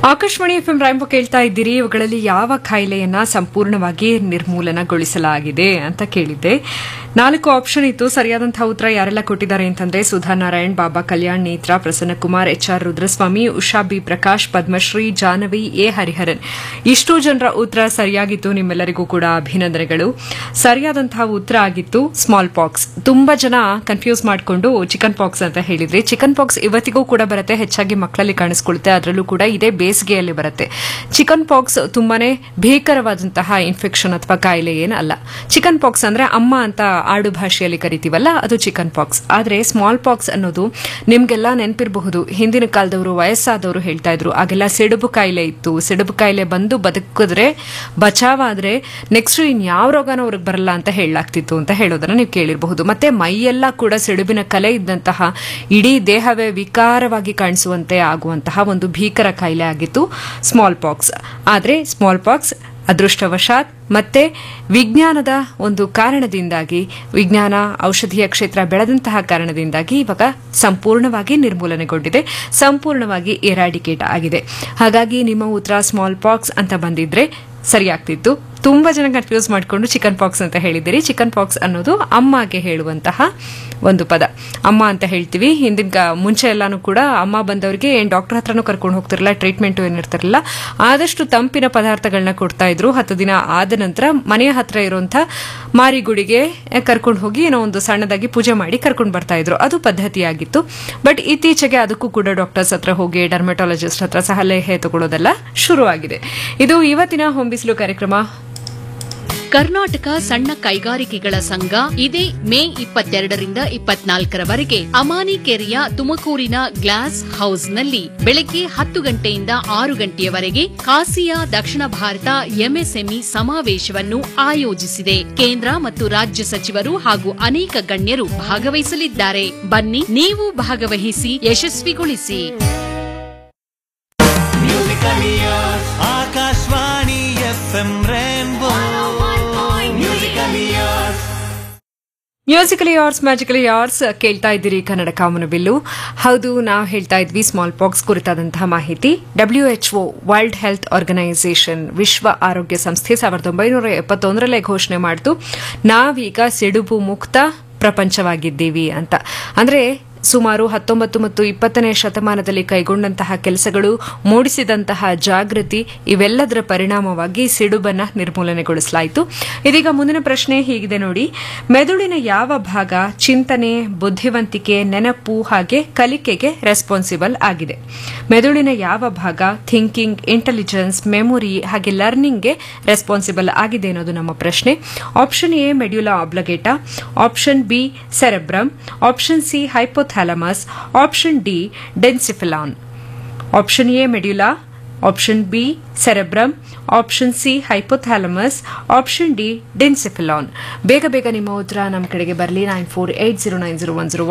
Akashvani FM ರಾಯಂಬ ಕೇಳ್ತಾ ಇದ್ದೀರಿ ಇವುಗಳಲ್ಲಿ ಯಾವ ಕಾಯಿಲೆಯನ್ನ ಸಂಪೂರ್ಣವಾಗಿ ನಿರ್ಮೂಲನಗೊಳಿಸಲಾಗಿದೆ ಅಂತ ಕೇಳಿದ್ದೆ ನಾಲ್ಕು ಆಪ್ಷನ್ ಇತ್ತು ಸರಿಯಾದಂತಹ ಉತ್ತರ ಯಾರೆಲ್ಲ ಕೊಟ್ಟಿದ್ದಾರೆ ಅಂತಂದ್ರೆ Sudha Narayan Baba Kalyan Netra Prasanna Kumar H R Rudraswamy Usha B Prakash Padmashree Janavi A Hariharan ಇಷ್ಟು ಜನರ ಉತ್ತರ ಸರಿಯಾಗಿತ್ತು ನಿಮ್ಮೆಲ್ಲರಿಗೂ ಕೂಡ ಅಭಿನಂದನೆಗಳು ಸರಿಯಾದಂತಹ ಉತ್ತರ ಆಗಿತ್ತು ಸ್ಮಾಲ್ ಪಾಕ್ಸ್ ತುಂಬಾ ಜನ ಕನ್ಫ್ಯೂಸ್ ಮಾಡಿಕೊಂಡು ಚಿಕನ್ ಪಾಕ್ಸ್ ಅಂತ ಹೇಳಿದ್ರಿ ಚಿಕನ್ ಪಾಕ್ಸ್ ಇವತ್ತಿಗೂ ಕೂಡ ಬರುತ್ತೆ ಹೆಚ್ಚಾಗಿ ಮಕ್ಕಳಲ್ಲಿ ಕಾಣಿಸ್ಕೊಳ್ಳುತ್ತೆ ಅದರಲ್ಲೂ ಕೂಡ ಇದೇ ಬೇಸಿಗೆಯಲ್ಲಿ ಬರುತ್ತೆ ಚಿಕನ್ ಪಾಕ್ಸ್ ತುಂಬಾನೇ ಭೀಕರವಾದಂತಹ ಇನ್ಫೆಕ್ಷನ್ ಅಥವಾ ಕಾಯಿಲೆ ಏನಲ್ಲ ಚಿಕನ್ ಪಾಕ್ಸ್ ಅಂದ್ರೆ ಅಮ್ಮ ಅಂತ ಆಡು ಭಾಷೆಯಲ್ಲಿ ಕರಿತೀವಲ್ಲ ಅದು ಚಿಕನ್ ಪಾಕ್ಸ್ ಆದ್ರೆ ಸ್ಮಾಲ್ ಪಾಕ್ಸ್ ಅನ್ನೋದು ನಿಮ್ಗೆಲ್ಲ ನೆನಪಿರಬಹುದು ಹಿಂದಿನ ಕಾಲದವರು ವಯಸ್ಸಾದವರು ಹೇಳ್ತಾ ಇದ್ರು ಆಗೆಲ್ಲ ಸಿಡುಬು ಕಾಯಿಲೆ ಇತ್ತು ಸಿಡುಬು ಕಾಯಿಲೆ ಬಂದು ಬದುಕಿದ್ರೆ ಬಚಾವಾದ್ರೆ ನೆಕ್ಸ್ಟ್ ಇನ್ ಯಾವ ರೋಗನೂ ಅವ್ರಿಗೆ ಬರಲ್ಲ ಅಂತ ಹೇಳಲಾಗ್ತಿತ್ತು ಅಂತ ಹೇಳೋದನ್ನ ನೀವು ಕೇಳಿರಬಹುದು ಮತ್ತೆ ಮೈಯೆಲ್ಲ ಕೂಡ ಸಿಡುಬಿನ ಕಲೆ ಇದ್ದಂತಹ ಇಡೀ ದೇಹವೇ ವಿಕಾರವಾಗಿ ಕಾಣಿಸುವಂತೆ ಆಗುವಂತಹ ಒಂದು ಭೀಕರ ಕಾಯಿಲೆ ಆಗಿತ್ತು ಸ್ಮಾಲ್ ಪಾಕ್ಸ್ ಆದ್ರೆ ಸ್ಮಾಲ್ ಪಾಕ್ಸ್ ಅದೃಷ್ಟವಶಾತ್ ಮತ್ತೆ ವಿಜ್ಞಾನದ ಒಂದು ಕಾರಣದಿಂದಾಗಿ ವಿಜ್ಞಾನ ಔಷಧೀಯ ಕ್ಷೇತ್ರ ಬೆಳೆದಂತಹ ಕಾರಣದಿಂದಾಗಿ ಇವಾಗ ಸಂಪೂರ್ಣವಾಗಿ ನಿರ್ಮೂಲನೆಗೊಂಡಿದೆ ಸಂಪೂರ್ಣವಾಗಿ ಎರಾಡಿಕೇಟ್ ಆಗಿದೆ ಹಾಗಾಗಿ ನಿಮ್ಮ ಉತ್ತರ ಸ್ಮಾಲ್ ಪಾಕ್ಸ್ ಅಂತ ಬಂದಿದ್ರೆ ಸರಿಯಾಗ್ತಿತ್ತು ತುಂಬಾ ಜನ ಕನ್ಫ್ಯೂಸ್ ಮಾಡಿಕೊಂಡು ಚಿಕನ್ ಪಾಕ್ಸ್ ಅಂತ ಹೇಳಿದ್ದೀರಿ ಚಿಕನ್ ಪಾಕ್ಸ್ ಅನ್ನೋದು ಅಮ್ಮಗೆ ಹೇಳುವಂತಹ ಒಂದು ಪದ ಅಮ್ಮ ಅಂತ ಹೇಳ್ತೀವಿ ಹಿಂದಿನ ಕಾ- ಮುಂಚೆ ಎಲ್ಲಾನು ಕೂಡ ಅಮ್ಮ ಬಂದವರಿಗೆ ಏನ್ ಡಾಕ್ಟರ್ ಹತ್ರನೂ ಕರ್ಕೊಂಡು ಹೋಗ್ತಿರಲಿಲ್ಲ ಟ್ರೀಟ್ಮೆಂಟ್ ಏನಿರ್ತಿರಲಿಲ್ಲ ಆದಷ್ಟು ತಂಪಿನ ಪದಾರ್ಥಗಳನ್ನ ಕೊಡ್ತಾ ಇದ್ರು ಹತ್ತು ದಿನ ಆದ ನಂತರ ಮನೆಯ ಹತ್ರ ಇರುವಂತಹ ಮಾರಿಗುಡಿಗೆ ಕರ್ಕೊಂಡು ಹೋಗಿ ಏನೋ ಒಂದು ಸಣ್ಣದಾಗಿ ಪೂಜೆ ಮಾಡಿ ಕರ್ಕೊಂಡು ಬರ್ತಾ ಇದ್ರು ಅದು ಪದ್ಧತಿಯಾಗಿತ್ತು ಬಟ್ ಇತ್ತೀಚೆಗೆ ಅದಕ್ಕೂ ಕೂಡ ಡಾಕ್ಟರ್ಸ್ ಹತ್ರ ಹೋಗಿ ಡರ್ಮಟಾಲಜಿಸ್ಟ್ ಹತ್ರ ಸಲಹೆ ತಗೊಳ್ಳೋದೆಲ್ಲ ಶುರುವಾಗಿದೆ ಇದು ಇವತ್ತಿನ ಹೊಂಬಿಸಿಲು ಕಾರ್ಯಕ್ರಮ ಕರ್ನಾಟಕ ಸಣ್ಣ ಕೈಗಾರಿಕೆಗಳ ಸಂಘ ಇದೇ ಮೇ ಇಪ್ಪತ್ತೆರಡರಿಂದ ಇಪ್ಪತ್ನಾಲ್ಕರವರೆಗೆ ಅಮಾನಿಕೆರೆಯ ತುಮಕೂರಿನ ಗ್ಲಾಸ್ ಹೌಸ್ನಲ್ಲಿ ಬೆಳಗ್ಗೆ ಹತ್ತು ಗಂಟೆಯಿಂದ ಆರು ಗಂಟೆಯವರೆಗೆ ಕಾಸಿಯಾ ದಕ್ಷಿಣ ಭಾರತ ಎಂಎಸ್ಎಂಇ ಸಮಾವೇಶವನ್ನು ಆಯೋಜಿಸಿದೆ ಕೇಂದ್ರ ಮತ್ತು ರಾಜ್ಯ ಸಚಿವರು ಹಾಗೂ ಅನೇಕ ಗಣ್ಯರು ಭಾಗವಹಿಸಲಿದ್ದಾರೆ ಬನ್ನಿ ನೀವು ಭಾಗವಹಿಸಿ ಯಶಸ್ವಿಗೊಳಿಸಿ Akashvani F M Rainbow musical ears musically ours magically ours ಕೇಳ್ತಾ ಇದ್ದೀರಿ ಕನ್ನಡ ಕಾಮನಬಿಲ್ಲು ಹೌದು ನಾವು ಹೇಳ್ತಾ ಇದ್ವಿ ಸ್ಮಾಲ್ ಪಾಕ್ಸ್ ಕುರಿತಾದಂತಹ ಮಾಹಿತಿ ಡಬ್ಲ್ಯೂಎಚ್ಒ ವರ್ಲ್ಡ್ ಹೆಲ್ತ್ ಆರ್ಗನೈಸೇಷನ್ ವಿಶ್ವ ಆರೋಗ್ಯ ಸಂಸ್ಥೆ ಸಾವಿರದ ಒಂಬೈನೂರ ಎಪ್ಪತ್ತೊಂದರಲ್ಲೇ ಘೋಷಣೆ ಮಾಡಿತು ನಾವೀಗ ಸಿಡುಬು ಮುಕ್ತ ಪ್ರಪಂಚವಾಗಿದ್ದೀವಿ ಅಂತ ಅಂದ್ರೆ ಸುಮಾರು ಹತ್ತೊಂಬತ್ತು ಮತ್ತು ಇಪ್ಪತ್ತನೇ ಶತಮಾನದಲ್ಲಿ ಕೈಗೊಂಡಂತಹ ಕೆಲಸಗಳು ಮೂಡಿಸಿದಂತಹ ಜಾಗೃತಿ ಇವೆಲ್ಲದರ ಪರಿಣಾಮವಾಗಿ ಸಿಡುಬನ್ನ ನಿರ್ಮೂಲನೆಗೊಳಿಸಲಾಯಿತು ಇದೀಗ ಮುಂದಿನ ಪ್ರಶ್ನೆ ಹೀಗಿದೆ ನೋಡಿ ಮೆದುಳಿನ ಯಾವ ಭಾಗ ಚಿಂತನೆ ಬುದ್ಧಿವಂತಿಕೆ ನೆನಪು ಹಾಗೆ ಕಲಿಕೆಗೆ ರೆಸ್ಪಾನ್ಸಿಬಲ್ ಆಗಿದೆ ಮೆದುಳಿನ ಯಾವ ಭಾಗ ಥಿಂಕಿಂಗ್ ಇಂಟೆಲಿಜೆನ್ಸ್ ಮೆಮೊರಿ ಹಾಗೆ ಲರ್ನಿಂಗ್ಗೆ ರೆಸ್ಪಾನ್ಸಿಬಲ್ ಆಗಿದೆ ಅನ್ನೋದು ನಮ್ಮ ಪ್ರಶ್ನೆ option A medulla oblongata option B cerebrum option C hypothalamus option D diencephalon option A medulla option B cerebrum option C hypothalamus option D diencephalon ಬೇಗ ಬೇಗ ನಿಮ್ಮ ಉತ್ತರ ನಮ್ಮ ಕಡೆಗೆ ಬರಲಿ nine four eight zero nine zero one zero